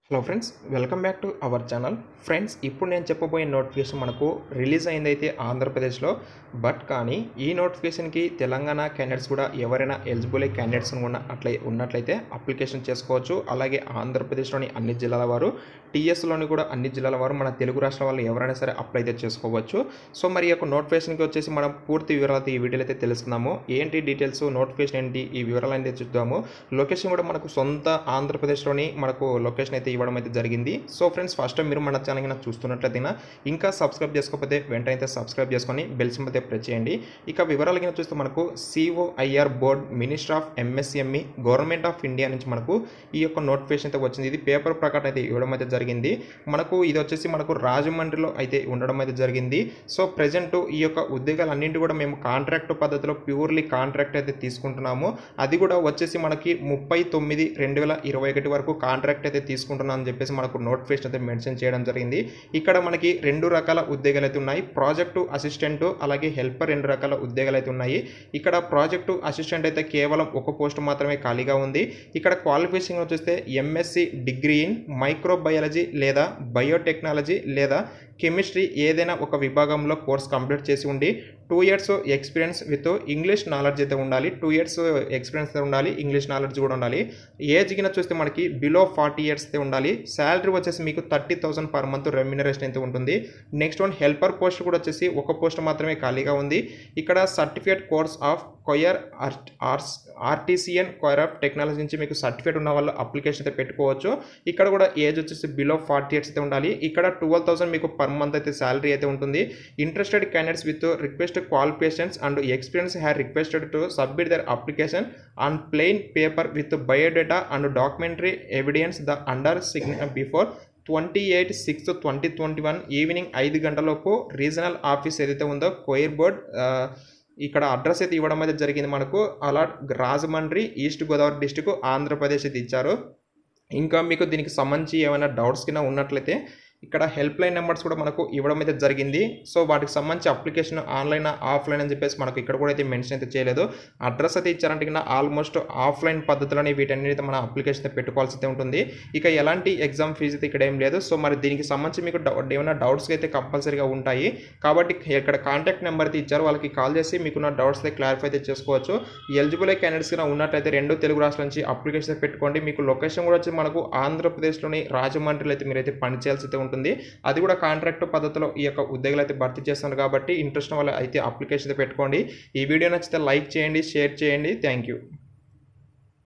hello friends welcome back to our channel friends ఇప్పుడు నేను చెప్పబోయే నోటిఫికేషన్ మనకు రిలీజ్ అయిందైతే ఆంధ్రప్రదేశ్లో బట్ కానీ ఈ నోటిఫికేషన్కి తెలంగాణ క్యాండిడేట్స్ కూడా ఎవరైనా ఎలిజిబుల్ క్యాండిడేట్స్ ఉన్న అట్లే ఉన్నట్లయితే అప్లికేషన్ చేసుకోవచ్చు అలాగే ఆంధ్రప్రదేశ్లోని అన్ని జిల్లాల వారు టీఎస్లోని కూడా అన్ని జిల్లాల వారు మన తెలుగు రాష్ట్రాల వాళ్ళు ఎవరైనా సరే అప్లై అయితే చేసుకోవచ్చు సో మరి ఈ యొక్క నోటిఫికేషన్కి వచ్చేసి మనం పూర్తి వివరాలు అయితే ఈ వీడియోలో అయితే తెలుసుకుందాము ఏంటి డీటెయిల్స్ నోటిఫికేషన్ ఏంటి ఈ వివరాలు అయితే చూద్దాము లొకేషన్ కూడా మనకు సొంత ఆంధ్రప్రదేశ్లోని మనకు లొకేషన్ అయితే ఇవ్వడం అయితే జరిగింది సో ఫ్రెండ్స్ ఫస్ట్ టైం మీరు మన ఛానల్ కింద చూస్తున్నట్లయితే ఇంకా సబ్స్క్రైబ్ చేసుకోకపోతే వెంటనే అయితే సబ్స్క్రైబ్ చేసుకొని బెల్ సింబల్ అయితే ప్రెస్ చేయండి ఇక వివరాల కింద చూస్తే మనకు COIR board minister of MSME government of India నుంచి మనకు ఈ యొక్క నోటిఫికేషన్ అయితే వచ్చింది ఇది పేపర్ ప్రకారం అయితే ఇవ్వడం అయితే జరిగింది మనకు ఇది వచ్చేసి మనకు రాజమండ్రిలో అయితే ఉండడం అయితే జరిగింది సో ప్రజెంట్ ఈ యొక్క ఉద్యోగాలు అన్నింటి కూడా మేము కాంట్రాక్ట్ పద్ధతిలో ప్యూర్లీ కాంట్రాక్ట్ అయితే తీసుకుంటున్నాము అది కూడా వచ్చేసి మనకి ముప్పై తొమ్మిది రెండు వేల ఇరవై ఒకటి వరకు కాంట్రాక్ట్ అయితే తీసుకుంటున్నాం అని చెప్పేసి మనకు నోటిఫికేషన్ అయితే మెన్షన్ చేయడం జరిగింది ఇక్కడ మనకి రెండు రకాల ఉద్యోగాలు అయితే ఉన్నాయి ప్రాజెక్టు అసిస్టెంట్ అలాగే హెల్పర్ రెండు రకాల ఉద్యోగాలు అయితే ఉన్నాయి ఇక్కడ ప్రాజెక్టు అసిస్టెంట్ అయితే కేవలం ఒక పోస్ట్ మాత్రమే ఖాళీగా ఉంది ఇక్కడ క్వాలిఫికేషన్ వచ్చేస్తే ఎంఎస్సి డిగ్రీ ఇన్ మైక్రోబయాలజీ లేదా బయోటెక్నాలజీ లేదా కెమిస్ట్రీ ఏదైనా ఒక విభాగంలో కోర్స్ కంప్లీట్ చేసి ఉండి two years experience with English knowledge అయితే ఉండాలి టూ ఇయర్స్ ఎక్స్పీరియన్స్ అయితే ఉండాలి ఇంగ్లీష్ నాలెడ్జ్ కూడా ఉండాలి ఏజ్ కింద చూస్తే మనకి బిలో ఫార్టీ ఇయర్స్ అయితే ఉండాలి శాలరీ వచ్చేసి మీకు thirty thousand per month remuneration అయితే ఉంటుంది నెక్స్ట్ వన్ హెల్పర్ పోస్ట్ కూడా వచ్చేసి ఒక పోస్ట్ మాత్రమే ఖాళీగా ఉంది ఇక్కడ certificate course of coir arts ఆర్టీసీఎన్ కొయర్ ఆఫ్ టెక్నాలజీ నుంచి మీకు సర్టిఫికేట్ ఉన్న వాళ్ళు అప్లికేషన్ అయితే పెట్టుకోవచ్చు ఇక్కడ కూడా ఏజ్ వచ్చేసి బిలో ఫార్టీ ఇయర్స్ అయితే ఉండాలి ఇక్కడ ట్వెల్వ్ థౌసండ్ మీకు పర్ మంత్ అయితే శాలరీ అయితే ఉంటుంది interested candidates with request qualifications and experience have requested to submit their application on plain paper with biodata and documentary evidence the undersigned before twenty eight six twenty twenty one evening ఐదు గంటలలోపు regional office ఏదైతే ఉందో coir board ఇక్కడ address అయితే ఇవ్వడం అయితే జరిగింది మనకు అలా రాజమండ్రి ఈస్ట్ గోదావరి డిస్టిక్ ఆంధ్రప్రదేశ్ అయితే ఇచ్చారు ఇంకా మీకు దీనికి సంబంధించి ఏమైనా డౌట్స్ కింద ఉన్నట్లయితే ఇక్కడ హెల్ప్ లైన్ నెంబర్స్ కూడా మనకు ఇవ్వడం అయితే జరిగింది సో వాటికి సంబంధించి అప్లికేషన్ ఆన్లైన్ ఆఫ్లైన్ అని చెప్పేసి మనకు ఇక్కడ కూడా అయితే మెన్షన్ అయితే చేయలేదు అడ్రస్ అయితే ఇచ్చారంటే కింద ఆల్మోస్ట్ ఆఫ్లైన్ పద్ధతిలోనే వీటన్నిటి మన అప్లికేషన్ అయితే పెట్టుకోవాల్సి అయితే ఉంటుంది ఇక ఎలాంటి ఎగ్జామ్ ఫీజు అయితే ఇక్కడ ఏం లేదు సో మరి దీనికి సంబంధించి మీకు ఏమైనా డౌట్స్ అయితే కంపల్సరీగా ఉంటాయి కాబట్టి ఇక్కడ కాంటాక్ట్ నెంబర్ అయితే ఇచ్చారు వాళ్ళకి కాల్ చేసి మీకున్న డౌట్స్ అయితే క్లారిఫై అయితే చేసుకోవచ్చు ఎలిజిబుల్ క్యాండిడేట్స్ గా ఉన్నట్లయితే రెండు తెలుగు రాష్ట్రాల నుంచి అప్లికేషన్ పెట్టుకోండి మీకు లొకేషన్ కూడా వచ్చి మనకు ఆంధ్రప్రదేశ్లోని రాజమండ్రిలో అయితే మీరైతే పనిచేయాల్సి అయితే ఉంటుంది అది కూడా కాంట్రాక్ట్ పద్ధతిలో ఈ యొక్క ఉద్యోగాలు అయితే భర్తీ చేస్తున్నారు కాబట్టి ఇంట్రెస్ట్ వల్ల అయితే అప్లికేషన్ అయితే పెట్టుకోండి ఈ వీడియో నచ్చితే లైక్ చేయండి షేర్ చేయండి థ్యాంక్ యూ